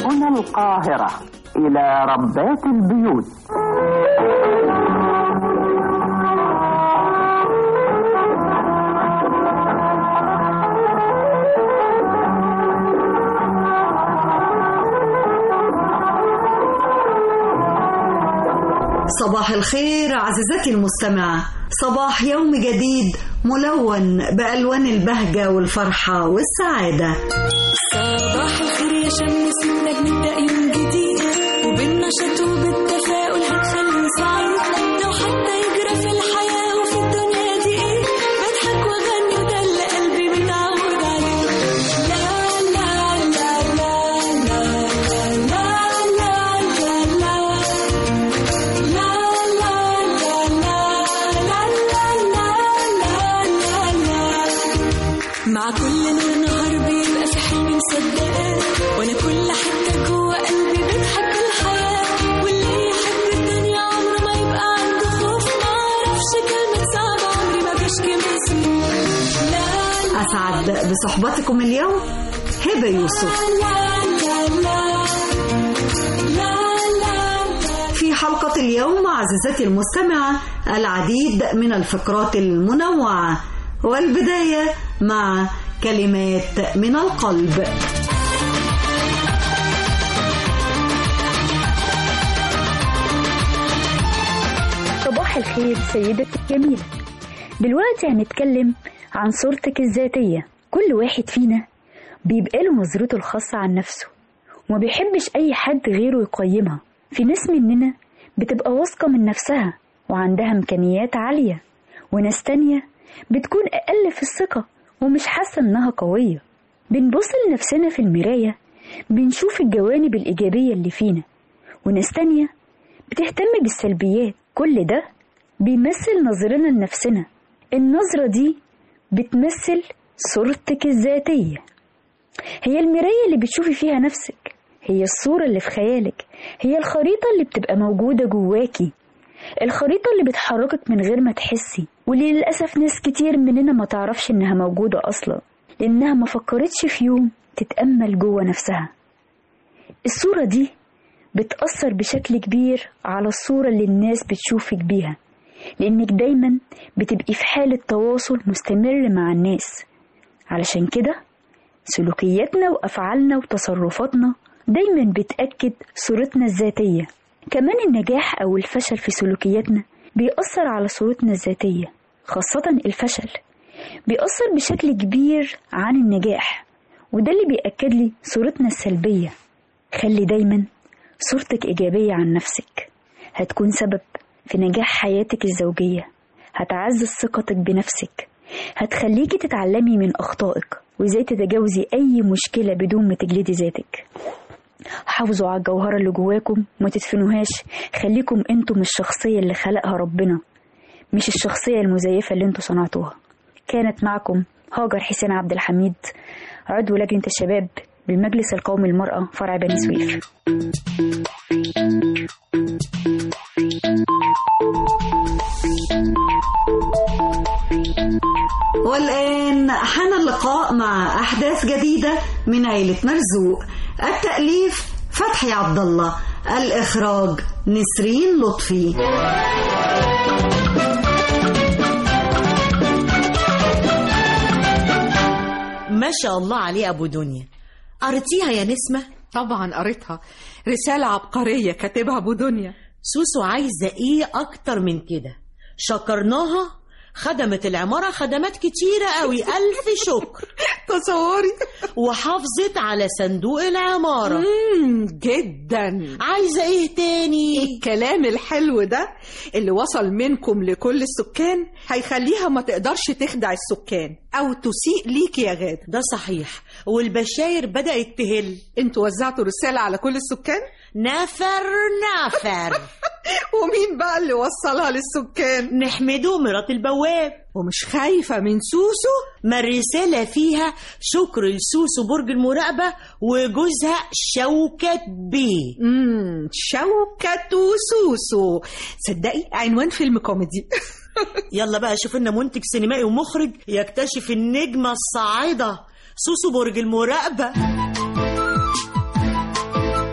هنا القاهرة إلى ربات البيوت صباح الخير عزيزتي المستمعة صباح يوم جديد ملون بألوان البهجة والفرحة والسعادة صباح الخير يا شم سنك نبدأ يوم جديد وبالنشاط وبالتفاؤل هنخلي سعيد لو حتى يجرى في الحياة وفي الدنيا دي ايه بضحك واغني وده اللي قلبي متعود عليه لا لا لا لا لا لا لا لا لا لا مع كل نور نهار بيبقى في حلمي مصدقاه وانا كل حته جوه قلبي بتحب الحياه واللي يحب الدنيا عمره ما يبقى عنده خوف ما اعرفش كلمه صعبه عمري ما بشكي من سنين لا أسعد بصحبتكم اليوم هبة يوسف لا لا لا لا لا في حلقة اليوم عزيزتي المستمعة العديد من الفقرات المنوعة والبداية مع كلمات من القلب صباح الخير سيدتي الجميلة دلوقتي هنتكلم عن صورتك الذاتية كل واحد فينا بيبقى له نظرته الخاصة عن نفسه وما بيحبش أي حد غيره يقيمها في ناس مننا بتبقى واثقة من نفسها وعندها إمكانيات عالية وناس تانية بتكون أقل في الثقة ومش حاسة إنها قوية بنبص لنفسنا في المراية بنشوف الجوانب الإيجابية اللي فينا وناس تانية بتهتم بالسلبيات كل ده بيمثل نظرنا لنفسنا النظرة دي بتمثل صورتك الذاتية هي المراية اللي بتشوفي فيها نفسك هي الصورة اللي في خيالك هي الخريطة اللي بتبقى موجودة جواكي الخريطة اللي بتحركك من غير ما تحسي واللي للأسف ناس كتير مننا ما تعرفش إنها موجودة أصلا لأنها ما فكرتش في يوم تتأمل جوه نفسها الصورة دي بتأثر بشكل كبير على الصورة اللي الناس بتشوفك بيها لأنك دايما بتبقي في حالة تواصل مستمر مع الناس علشان كده سلوكياتنا وأفعالنا وتصرفاتنا دايما بتأكد صورتنا الذاتية كمان النجاح أو الفشل في سلوكياتنا بيأثر على صورتنا الذاتية خاصة الفشل بيأثر بشكل كبير عن النجاح وده اللي بيأكد لي صورتنا السلبية خلي دايما صورتك إيجابية عن نفسك هتكون سبب في نجاح حياتك الزوجية هتعزز ثقتك بنفسك هتخليكي تتعلمي من أخطائك وإزاي تتجاوزي أي مشكلة بدون ما تجلدي ذاتك حافظوا على الجوهرة اللي جواكم وما تدفنوهاش خليكم انتم الشخصية اللي خلقها ربنا مش الشخصية المزيفة اللي انتوا صنعتوها كانت معكم هاجر حسين عبد الحميد عضو لجنة الشباب بالمجلس القومي للمرأة فرع بني سويف والآن حان اللقاء مع أحداث جديدة من عيلة مرزوق التأليف فتحي عبد الله الإخراج نسرين لطفي ما شاء الله عليه أبو دنيا قريتيها يا نسمة طبعا قريتها رسالة عبقرية كاتبها أبو دنيا سوسو عايزة إيه أكتر من كده شكرناها خدمت العمارة خدمات كتيرة قوي ألف شكر تصوري وحافظت على صندوق العمارة مم، جدا عايزة إيه تاني الكلام الحلو ده اللي وصل منكم لكل السكان هيخليها ما تقدرش تخدع السكان أو تسيء ليك يا غادة ده صحيح والبشاير بدأت تهل انتوا وزعتوا رسالة على كل السكان نفر نفر ومين بقى اللي وصلها للسكان نحمده مرات البواب ومش خايفة من سوسو ما الرسالة فيها شكر لسوسو برج المراقبة وجوزها شوكة بيه امم شوكة وسوسو صدقي عنوان فيلم كوميدي يلا بقى شوف لنا منتج سينمائي ومخرج يكتشف النجمة الصاعدة سوسو برج المراقبة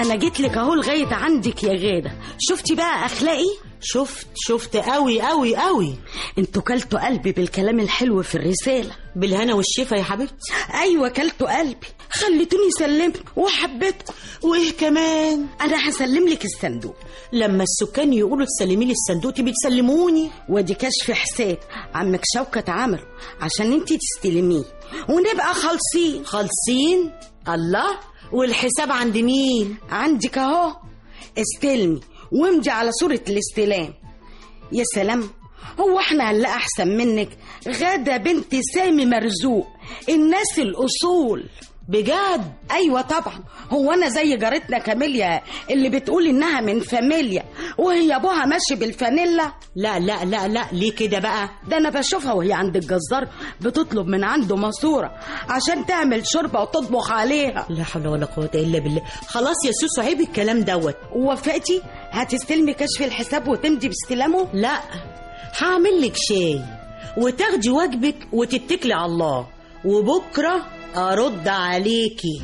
انا جيت لك اهو لغايه عندك يا غاده شفتي بقى اخلاقي شفت شفت قوي قوي قوي انتوا كلتوا قلبي بالكلام الحلو في الرساله بالهنا والشفا يا حبيبتي ايوه كلتوا قلبي خليتوني سلمت وحبيتكم وايه كمان انا هسلم لك الصندوق لما السكان يقولوا تسلمي لي الصندوق تبي تسلموني ودي كشف حساب عمك شوكت عمله عشان انت تستلميه ونبقى خالصين خالصين الله والحساب عند مين عندك اهو استلمي وامضي على صورة الاستلام يا سلام هو احنا هنلاقي احسن منك غادة بنت سامي مرزوق الناس الاصول بجد ايوه طبعا هو انا زي جارتنا كاميليا اللي بتقول انها من فاميليا وهي ابوها ماشي بالفانيلا لا لا لا لا ليه كده بقى ده انا بشوفها وهي عند الجزار بتطلب من عنده ماسوره عشان تعمل شوربه وتطبخ عليها لا حول ولا قوه الا بالله خلاص يا سوسو عيب الكلام دوت وافقتي هتستلمي كشف الحساب وتمضي باستلامه لا هعمل لك شاي وتاخدي واجبك وتتكلي على الله وبكره ارد عليكي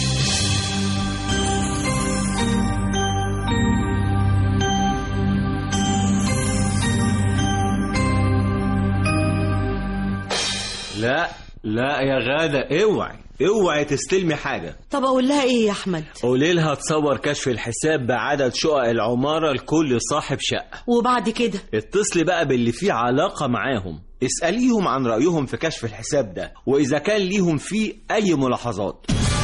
لا لا يا غادة اوعي اوعي تستلمي حاجة طب اقول لها ايه يا احمد قولي لها تصور كشف الحساب بعدد شقق العمارة لكل صاحب شقة وبعد كده اتصلي بقى باللي فيه علاقة معاهم اسأليهم عن رأيهم في كشف الحساب ده وإذا كان ليهم فيه أي ملاحظات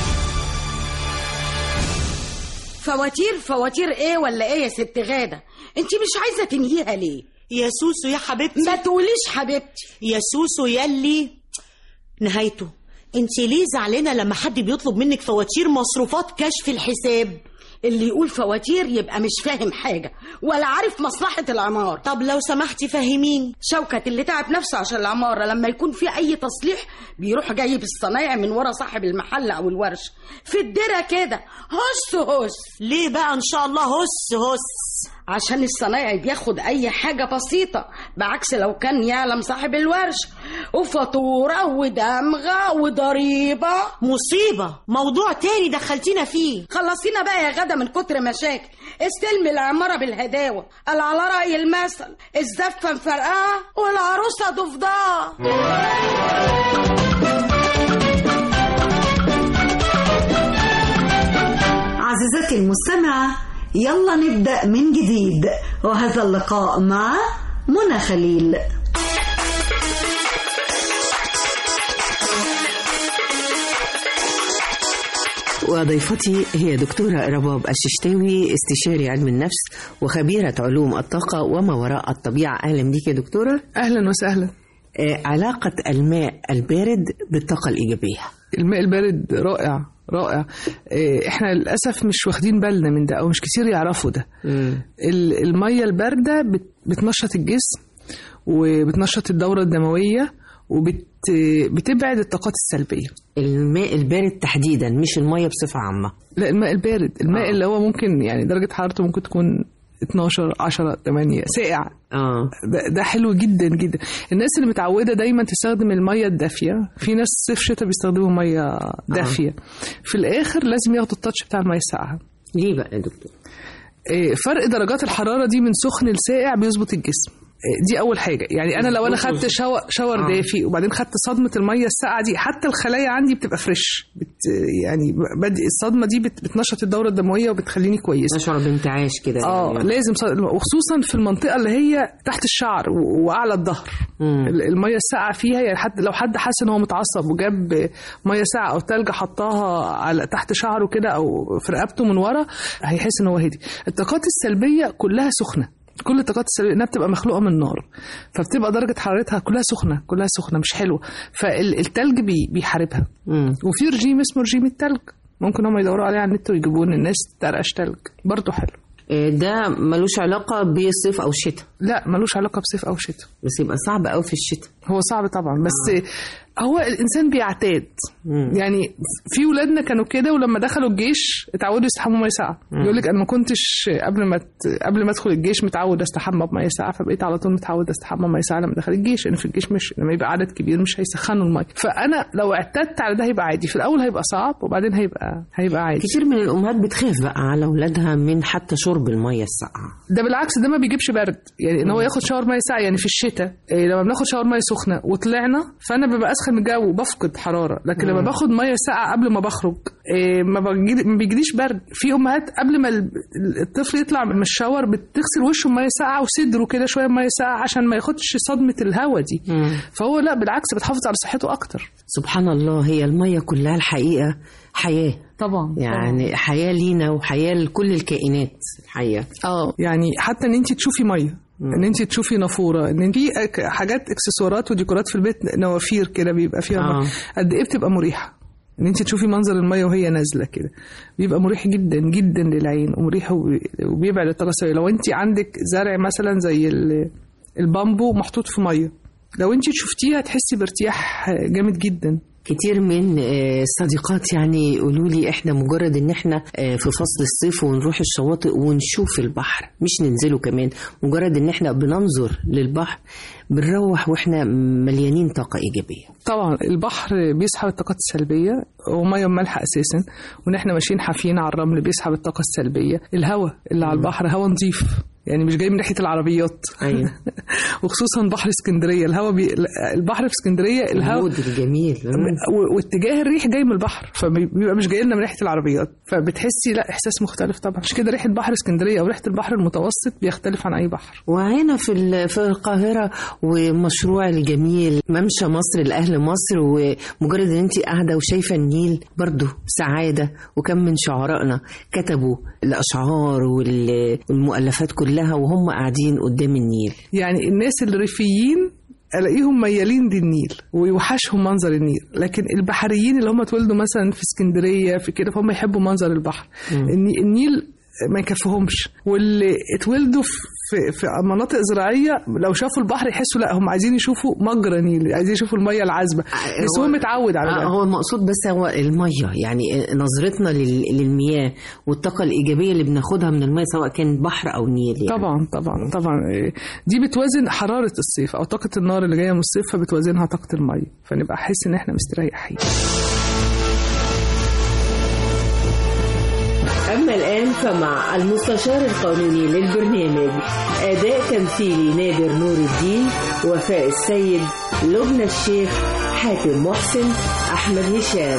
فواتير فواتير ايه ولا ايه يا ست غاده انت مش عايزه تنهيها ليه يا سوسو يا حبيبتي ما تقوليش حبيبتي يا سوسو يلي نهايته انت ليه زعلانه لما حد بيطلب منك فواتير مصروفات كشف الحساب اللي يقول فواتير يبقى مش فاهم حاجه ولا عارف مصلحه العمار طب لو سمحتي فهميني شوكت اللي تعب نفسه عشان العماره لما يكون في اي تصليح بيروح جايب الصنايع من ورا صاحب المحل او الورشه في الدره كده هس هس ليه بقى ان شاء الله هس هس عشان الصنايعي بياخد اي حاجه بسيطه بعكس لو كان يعلم صاحب الورشه وفاتوره ودمغه وضريبه مصيبه موضوع تاني دخلتينا فيه خلصينا بقى يا غدا من كتر مشاكل استلمي العماره بالهداوه قال على راي المثل الزفه مفرقعه والعروسه ضفدعه عزيزتي المستمعة يلا نبدأ من جديد وهذا اللقاء مع منى خليل وضيفتي هي دكتورة رباب الششتاوي استشاري علم النفس وخبيرة علوم الطاقة وما وراء الطبيعة أهلا بك يا دكتورة اهلا وسهلا آه، علاقة الماء البارد بالطاقة الإيجابية الماء البارد رائع رائع آه، احنا للاسف مش واخدين بالنا من ده او مش كتير يعرفوا ده ال- الميه البارده بت- بتنشط الجسم وبتنشط الدوره الدمويه وبتبعد الطاقات السلبيه الماء البارد تحديدا مش المية بصفة عامة لا الماء البارد الماء آه. اللي هو ممكن يعني درجه حرارته ممكن تكون 12 10 8 ساقع اه ده, ده حلو جدا جدا الناس اللي متعوده دايما تستخدم الميه الدافيه في ناس صيف شتاء بيستخدموا ميه دافيه في الاخر لازم ياخدوا التاتش بتاع الميه الساقعه ليه بقى يا دكتور إيه، فرق درجات الحراره دي من سخن لساقع بيظبط الجسم إيه، دي اول حاجه يعني انا لو انا خدت شاور, شاور آه. دافي وبعدين خدت صدمه الميه الساقعه دي حتى الخلايا عندي بتبقى فريش بت يعني بدي الصدمه دي بت بتنشط الدوره الدمويه وبتخليني كويسه اشعر بانتعاش كده اه يعني. لازم صد... وخصوصا في المنطقه اللي هي تحت الشعر و- واعلى الظهر مم. ال- الميه الساقعه فيها يعني حد لو حد حاسس ان هو متعصب وجاب ميه ساقعه او تلج حطاها على تحت شعره كده او في رقبته من ورا هيحس ان هو هدي الطاقات السلبيه كلها سخنه كل الطاقات السلبيه انها بتبقى مخلوقه من نار فبتبقى درجه حرارتها كلها سخنه كلها سخنه مش حلوه فالتلج بي... بيحاربها مم. وفي رجيم اسمه رجيم التلج ممكن هم يدوروا عليه على النت ويجيبوه للناس ترقش تلج برضه حلو إيه، ده ملوش علاقة بالصيف أو الشتاء لا ملوش علاقه بصيف او شتاء بس يبقى صعب قوي في الشتاء هو صعب طبعا بس هو الانسان بيعتاد يعني في ولادنا كانوا كده ولما دخلوا الجيش اتعودوا يستحموا ميه ساقعه يقول لك انا ما كنتش قبل ما ت- قبل ما ادخل الجيش متعود استحمى بميه ساقعه فبقيت على طول متعود استحمى بميه ساقعه لما دخل الجيش لان في الجيش مش لما يبقى عدد كبير مش هيسخنوا الميه فانا لو اعتدت على ده هيبقى عادي في الاول هيبقى صعب وبعدين هيبقى هيبقى عادي كتير من الامهات بتخاف بقى على اولادها من حتى شرب الميه الساقعه ده بالعكس ده ما بيجيبش برد يعني ان هو ياخد شاور ميه ساقعه يعني في الشتاء إيه لما بناخد شاور ميه سخنه وطلعنا فانا ببقى اسخن من الجو وبفقد حراره لكن لما مم. باخد ميه ساقعه قبل ما بخرج إيه ما, بجي ما بيجيليش برد في امهات قبل ما ال- الطفل يطلع من الشاور بتغسل وشه بميه ساقعه وصدره كده شويه بميه ساقعه عشان ما ياخدش صدمه الهواء دي فهو لا بالعكس بتحافظ على صحته اكتر سبحان الله هي الميه كلها الحقيقه حياه طبعا يعني حياه لينا وحياه لكل الكائنات الحقيقه اه يعني حتى ان انت تشوفي ميه ان انت تشوفي نافوره ان في أك- حاجات اكسسوارات وديكورات في البيت نوافير كده بيبقى فيها آه. مية. قد ايه بتبقى مريحه ان انت تشوفي منظر الميه وهي نازله كده بيبقى مريح جدا جدا للعين ومريح وبي- وبيبعد الطاقه السلبيه لو انت عندك زرع مثلا زي ال- البامبو محطوط في ميه لو انت شفتيها تحسي بارتياح جامد جدا كتير من آه، الصديقات يعني يقولوا لي احنا مجرد ان احنا آه، في فصل الصيف ونروح الشواطئ ونشوف البحر مش ننزله كمان مجرد ان احنا بننظر للبحر بنروح واحنا مليانين طاقة ايجابية طبعا البحر بيسحب الطاقات السلبية ومية مالحة أساسا وإن إحنا ماشيين حافيين على الرمل بيسحب الطاقة السلبية الهواء اللي على البحر هواء نظيف يعني مش جاي من ريحة العربيات أيوة. وخصوصا بحر اسكندرية الهواء بي... البحر في اسكندرية الهواء المود الجميل و- واتجاه الريح جاي من البحر فبيبقى مش جاي لنا من ريحة العربيات فبتحسي لا إحساس مختلف طبعا عشان كده ريحة بحر اسكندرية أو ريحة البحر المتوسط بيختلف عن أي بحر وهنا في ال- في القاهرة ومشروع الجميل ممشى مصر لأهل مصر ومجرد ان انت قاعدة وشايفة النيل برضو سعادة وكم من شعرائنا كتبوا الأشعار وال- والمؤلفات كلها وهم قاعدين قدام النيل يعني الناس الريفيين الاقيهم ميالين للنيل ويوحشهم منظر النيل لكن البحريين اللي هم اتولدوا مثلا في اسكندريه في كده فهم يحبوا منظر البحر الني- النيل ما يكفيهمش واللي اتولدوا في في, في مناطق زراعيه لو شافوا البحر يحسوا لا هم عايزين يشوفوا مجرى نيل عايزين يشوفوا الميه العذبه بس هو متعود على آه، ده هو المقصود بس هو المية يعني نظرتنا لل- للمياه والطاقة الإيجابية اللي بناخدها من المياه سواء كان بحر أو نيل يعني. طبعا طبعا طبعا إيه، دي بتوازن حراره الصيف او طاقه النار اللي جايه من الصيف فبتوازنها طاقه الميه فنبقى احس ان احنا مستريحين أما الآن فمع المستشار القانوني للبرنامج أداء تمثيلي نادر نور الدين وفاء السيد لبنى الشيخ حاتم محسن أحمد هشام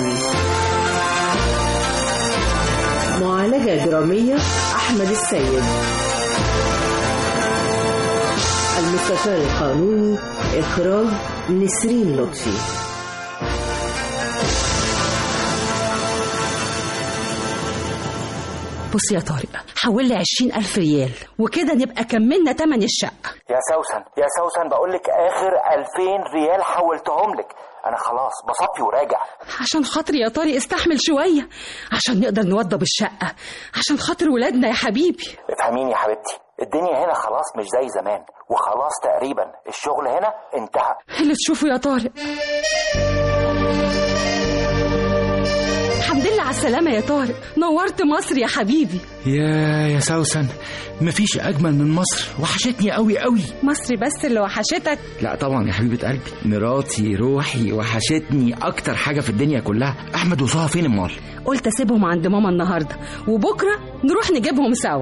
معالجة درامية أحمد السيد المستشار القانوني إخراج نسرين لطفي بص يا طارق حول لي عشرين ألف ريال وكده نبقى كملنا تمن الشقة يا سوسن يا سوسن بقول لك اخر 2000 ريال حولتهم لك انا خلاص بصفي وراجع عشان خاطري يا طارق استحمل شوية عشان نقدر نوضب الشقة عشان خاطر ولادنا يا حبيبي افهميني يا حبيبتي الدنيا هنا خلاص مش زي زمان وخلاص تقريبا الشغل هنا انتهى اللي تشوفه يا طارق الحمد لله على السلامة يا طارق نورت مصر يا حبيبي يا يا سوسن مفيش اجمل من مصر وحشتني قوي قوي مصر بس اللي وحشتك لا طبعا يا حبيبه قلبي مراتي روحي وحشتني اكتر حاجه في الدنيا كلها احمد وصها فين امال قلت اسيبهم عند ماما النهارده وبكره نروح نجيبهم سوا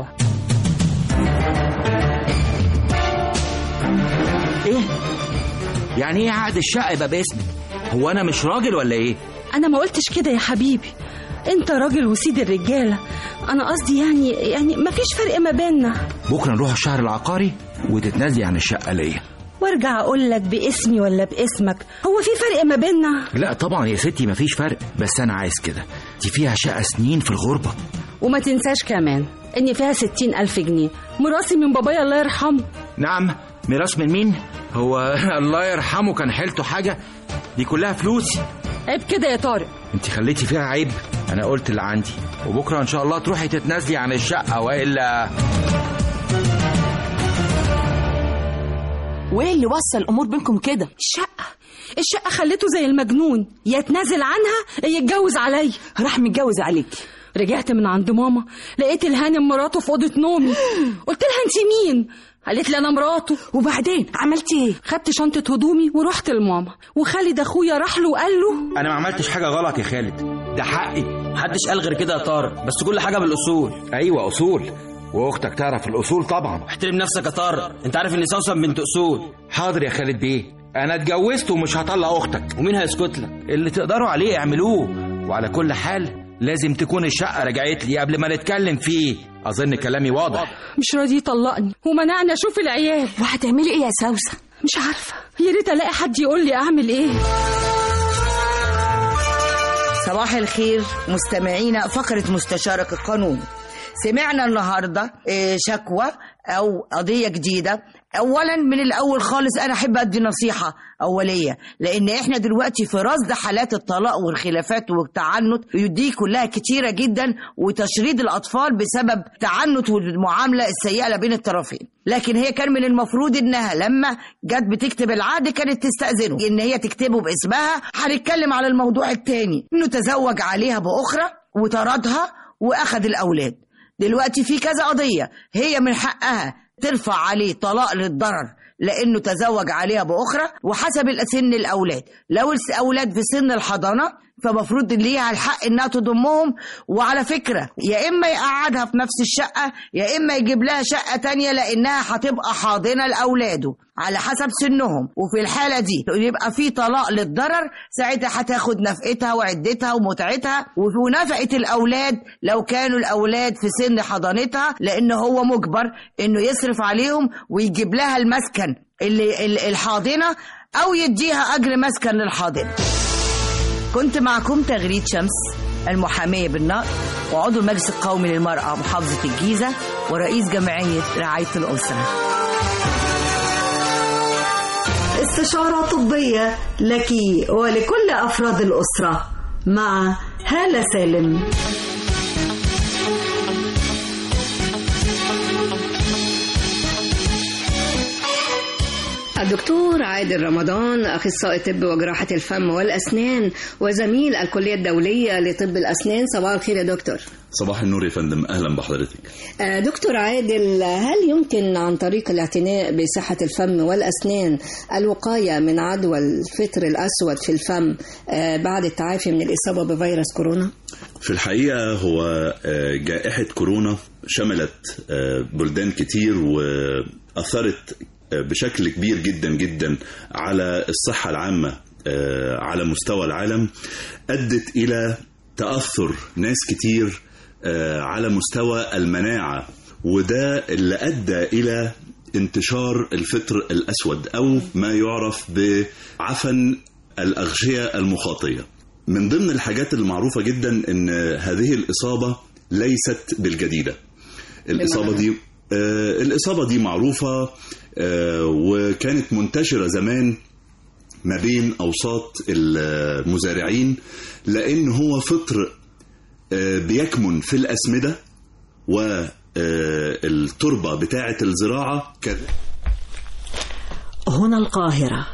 ايه يعني ايه عقد الشقه يبقى باسمي هو انا مش راجل ولا ايه انا ما قلتش كده يا حبيبي انت راجل وسيد الرجاله انا قصدي يعني يعني مفيش فرق ما بيننا بكره نروح الشهر العقاري وتتنازلي عن الشقه ليا وارجع اقول لك باسمي ولا باسمك هو في فرق ما بيننا لا طبعا يا ستي مفيش فرق بس انا عايز كده دي فيها شقه سنين في الغربه وما تنساش كمان ان فيها ستين الف جنيه مراسي من بابايا الله يرحمه نعم ميراث من مين هو الله يرحمه كان حيلته حاجه دي كلها فلوسي عيب كده يا طارق انت خليتي فيها عيب انا قلت اللي عندي وبكره ان شاء الله تروحي تتنازلي عن الشقه والا وايه اللي وصل الامور بينكم كده الشقه الشقة خليته زي المجنون يا يتنازل عنها يا يتجوز عليا راح متجوز عليك رجعت من عند ماما لقيت الهانم مراته في أوضة نومي قلت لها انت مين قالت لي انا مراته وبعدين عملتي ايه خدت شنطه هدومي ورحت لماما وخالد اخويا راح له وقال له انا ما عملتش حاجه غلط يا خالد ده حقي محدش قال غير كده يا طارق بس كل حاجه بالاصول ايوه اصول واختك تعرف الاصول طبعا احترم نفسك يا طارق انت عارف ان سوسن بنت اصول حاضر يا خالد بيه انا اتجوزت ومش هطلق اختك ومين هيسكت لك اللي تقدروا عليه اعملوه وعلى كل حال لازم تكون الشقه رجعت لي قبل ما نتكلم فيه اظن كلامي واضح مش راضي يطلقني ومنعني اشوف العيال وهتعملي ايه يا سوسن مش عارفه يا ريت الاقي حد يقول لي اعمل ايه صباح الخير مستمعينا فقرة مستشارك القانوني سمعنا النهاردة آه، شكوى أو قضية جديدة أولا من الأول خالص أنا أحب أدي نصيحة أولية لأن إحنا دلوقتي في رصد حالات الطلاق والخلافات والتعنت دي كلها كتيرة جدا وتشريد الأطفال بسبب التعنت والمعاملة السيئة بين الطرفين لكن هي كان من المفروض إنها لما جت بتكتب العقد كانت تستأذنه إن هي تكتبه باسمها هنتكلم على الموضوع التاني إنه تزوج عليها بأخرى وطردها وأخذ الأولاد دلوقتي في كذا قضية هي من حقها ترفع عليه طلاق للضرر لأنه تزوج عليها بأخرى وحسب سن الأولاد لو الأولاد في سن الحضانة فمفروض ليها الحق انها تضمهم وعلى فكره يا اما يقعدها في نفس الشقه يا اما يجيب لها شقه تانية لانها هتبقى حاضنه لاولاده على حسب سنهم وفي الحاله دي يبقى في طلاق للضرر ساعتها هتاخد نفقتها وعدتها ومتعتها ونفقه الاولاد لو كانوا الاولاد في سن حضانتها لان هو مجبر انه يصرف عليهم ويجيب لها المسكن اللي ال- الحاضنه او يديها اجر مسكن للحاضنه كنت معكم تغريد شمس المحامية بالنقد وعضو المجلس القومي للمرأة محافظة الجيزة ورئيس جمعية رعاية الأسرة استشارة طبية لك ولكل أفراد الأسرة مع هالة سالم الدكتور عادل رمضان أخصائي طب وجراحة الفم والأسنان وزميل الكلية الدولية لطب الأسنان صباح الخير يا دكتور صباح النور يا فندم اهلا بحضرتك آه، دكتور عادل هل يمكن عن طريق الاعتناء بصحة الفم والأسنان الوقاية من عدوى الفطر الأسود في الفم آه، بعد التعافي من الإصابة بفيروس كورونا؟ في الحقيقه هو آه، جائحه كورونا شملت آه، بلدان كتير واثرت آه، بشكل كبير جدا جدا على الصحه العامه آه، على مستوى العالم ادت الى تاثر ناس كتير آه، على مستوى المناعه وده اللي ادى الى انتشار الفطر الاسود او ما يعرف بعفن الاغشيه المخاطيه من ضمن الحاجات المعروفه جدا ان هذه الاصابه ليست بالجديده الاصابه دي آه الاصابه دي معروفه آه وكانت منتشره زمان ما بين اوساط المزارعين لان هو فطر آه بيكمن في الاسمده والتربه بتاعه الزراعه كذا هنا القاهرة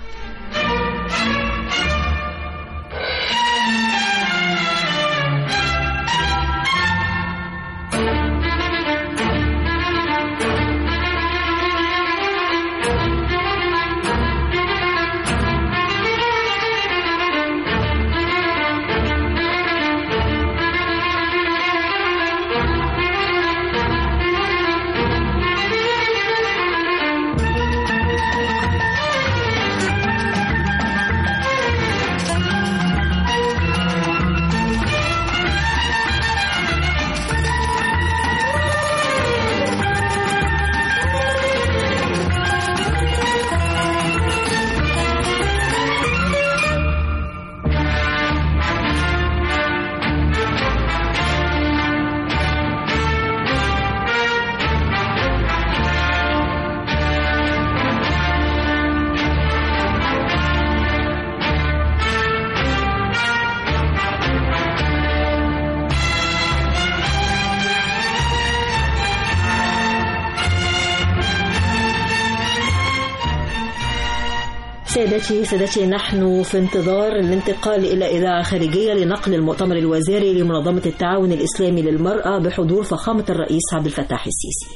سادتي سادتي نحن في انتظار الانتقال إلى إذاعة خارجية لنقل المؤتمر الوزاري لمنظمة التعاون الإسلامي للمرأة بحضور فخامة الرئيس عبد الفتاح السيسي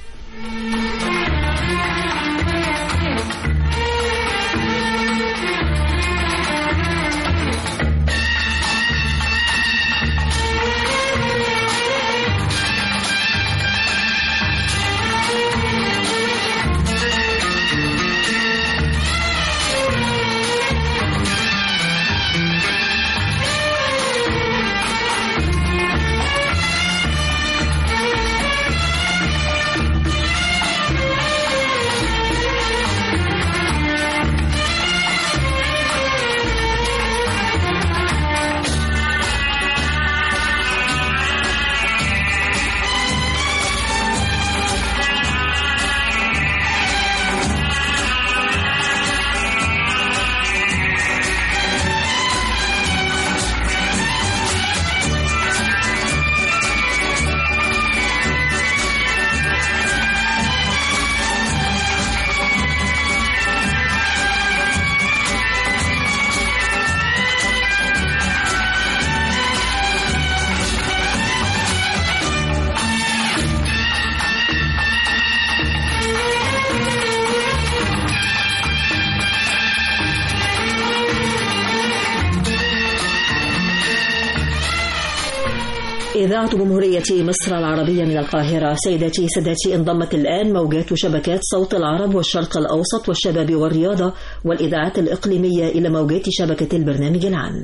إذاعة جمهورية مصر العربية من القاهرة سيداتي سادتي انضمت الآن موجات شبكات صوت العرب والشرق الأوسط والشباب والرياضة والإذاعات الإقليمية إلى موجات شبكة البرنامج العام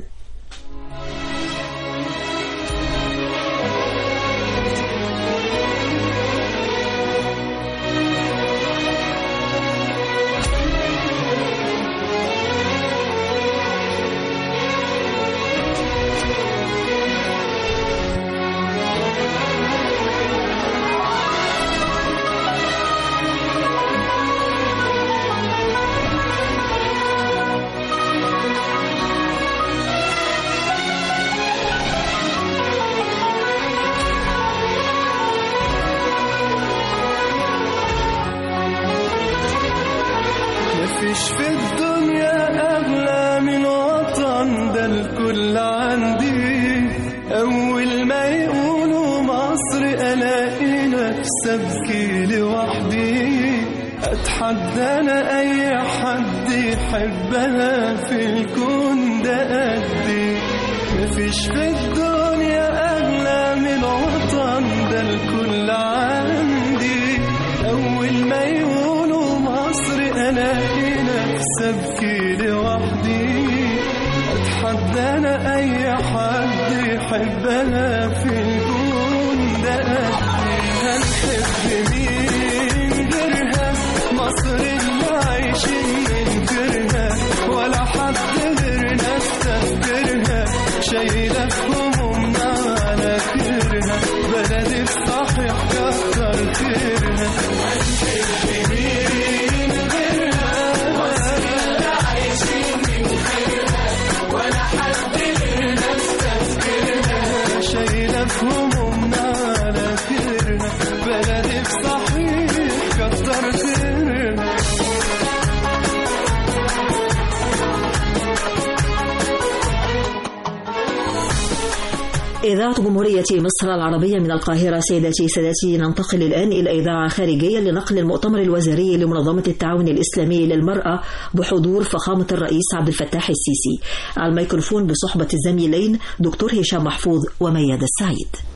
مفيش في الدنيا أغلى من وطن ده الكل عندي أول ما يقولوا مصر ألاقي نفسي أبكي لوحدي أتحدى أنا أي حد يحبها في الكون ده قدي مفيش في الدنيا أغلى من وطن ده الكل عندي أول ما يقولوا مصر ألاقي نفسي أبكي لوحدي أتحدى أنا أي حد يحبها في الكون ده قدي هنحب مين غيرها مصر اللي عايشين ننكرها ولا حد غيرنا استذكرها شايلة همومنا على كرها بلدي الصحيح كتر خيرها هنحب مين غيرها مصر اللي عايشين ننكرها ولا حد غيرنا استذكرها شايلة همومنا على كرها بلدي الصحيح كتر خيرها إذاعة جمهورية مصر العربية من القاهرة سيداتي سادتي ننتقل الآن إلى إذاعة خارجية لنقل المؤتمر الوزاري لمنظمة التعاون الإسلامي للمرأة بحضور فخامة الرئيس عبد الفتاح السيسي على الميكروفون بصحبة الزميلين دكتور هشام محفوظ وميادة السعيد